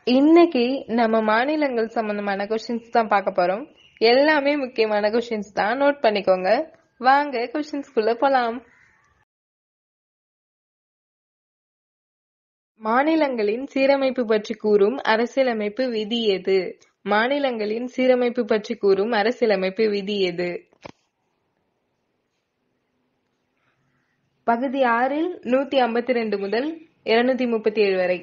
இன்னைக்கு நம்ம மாநிலங்கள் சம்பந்தமான கொஸ்டின்ஸ் தான் பார்க்க போறோம் எல்லாமே முக்கியமான கொஸ்டின்ஸ் தான் நோட் பண்ணிக்கோங்க வாங்க கொஸ்டின்ஸ்குள்ள போலாம் மாநிலங்களின் சீரமைப்பு பற்றி கூறும் அரசியலமைப்பு விதி எது மாநிலங்களின் சீரமைப்பு பற்றி கூறும் அரசியலமைப்பு விதி எது பகுதி ஆறில் நூத்தி ஐம்பத்தி ரெண்டு முதல் இருநூத்தி முப்பத்தி ஏழு வரை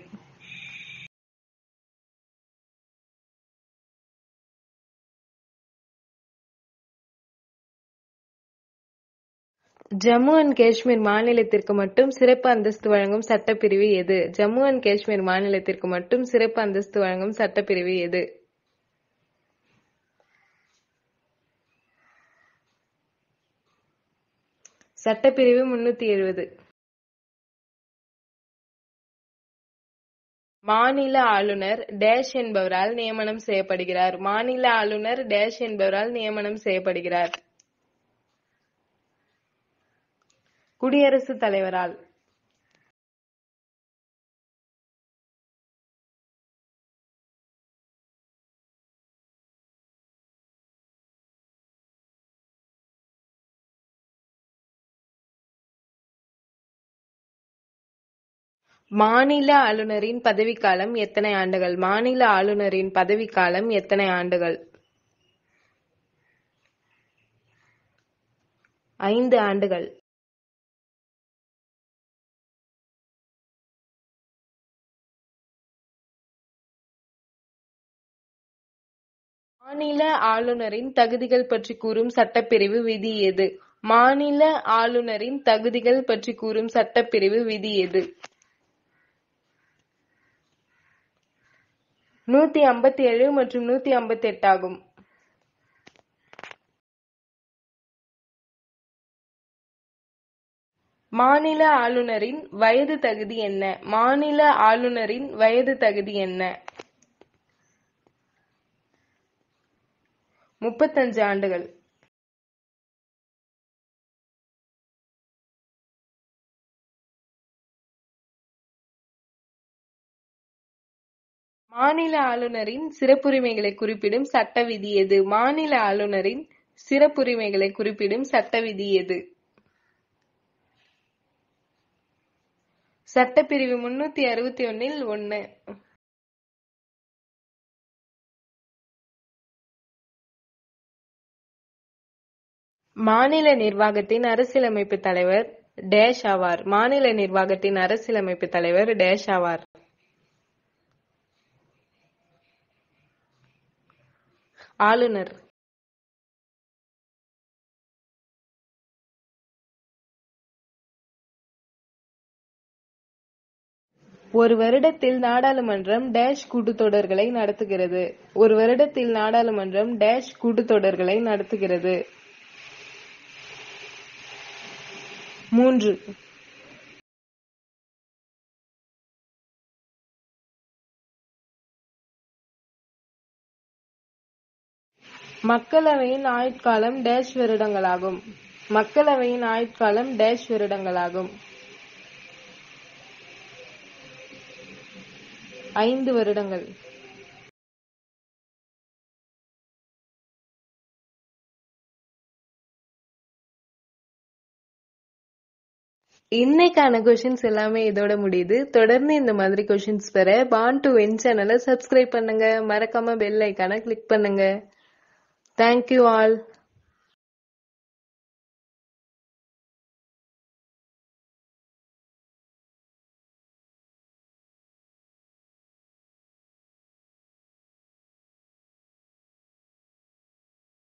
ஜம்மு அண்ட் காஷ்மீர் மாநிலத்திற்கு மட்டும் சிறப்பு அந்தஸ்து வழங்கும் சட்டப்பிரிவு எது ஜம்மு அண்ட் காஷ்மீர் மாநிலத்திற்கு மட்டும் சிறப்பு அந்தஸ்து வழங்கும் சட்டப்பிரிவு எது சட்டப்பிரிவு முன்னூத்தி எழுபது மாநில ஆளுநர் டேஷ் என்பவரால் நியமனம் செய்யப்படுகிறார் மாநில ஆளுநர் டேஷ் என்பவரால் நியமனம் செய்யப்படுகிறார் குடியரசுத் தலைவரால் மாநில ஆளுநரின் பதவிக்காலம் எத்தனை ஆண்டுகள் மாநில ஆளுநரின் பதவிக்காலம் எத்தனை ஆண்டுகள் ஐந்து ஆண்டுகள் மாநில ஆளுநரின் தகுதிகள் பற்றி கூறும் சட்டப்பிரிவு விதி எது மாநில ஆளுநரின் தகுதிகள் பற்றி கூறும் சட்டப்பிரிவு விதி எது நூத்தி ஐம்பத்தி ஏழு மற்றும் நூத்தி ஐம்பத்தி எட்டு ஆகும் மாநில ஆளுநரின் வயது தகுதி என்ன மாநில ஆளுநரின் வயது தகுதி என்ன முப்பத்தஞ்சு ஆண்டுகள் மாநில ஆளுநரின் சிறப்புரிமைகளை குறிப்பிடும் சட்ட விதி எது மாநில ஆளுநரின் சிறப்புரிமைகளை குறிப்பிடும் சட்ட விதி எது சட்டப்பிரிவு முன்னூத்தி அறுபத்தி ஒன்னில் ஒன்னு மாநில நிர்வாகத்தின் அரசியலமைப்பு தலைவர் டேஷ் ஆவார் மாநில நிர்வாகத்தின் அரசியலமைப்பு தலைவர் டேஷ் ஆவார் ஆளுநர் ஒரு வருடத்தில் நாடாளுமன்றம் டேஷ் கூட்டத்தொடர்களை நடத்துகிறது ஒரு வருடத்தில் நாடாளுமன்றம் டேஷ் கூட்டத்தொடர்களை நடத்துகிறது மூன்று மக்களவையின் ஆயுட்காலம் டேஷ் வருடங்களாகும் மக்களவையின் ஆயுட்காலம் டேஷ் வருடங்களாகும் ஐந்து வருடங்கள் இன்னைக்கான கொஷின்ஸ் எல்லாமே இதோட முடியுது தொடர்ந்து இந்த மாதிரி கொஷின்ஸ் பெற பான் டு வென் சேனலை சப்ஸ்கிரைப் பண்ணுங்க மறக்காம பெல் ஐக்கான கிளிக் பண்ணுங்க தேங்க்யூ ஆல்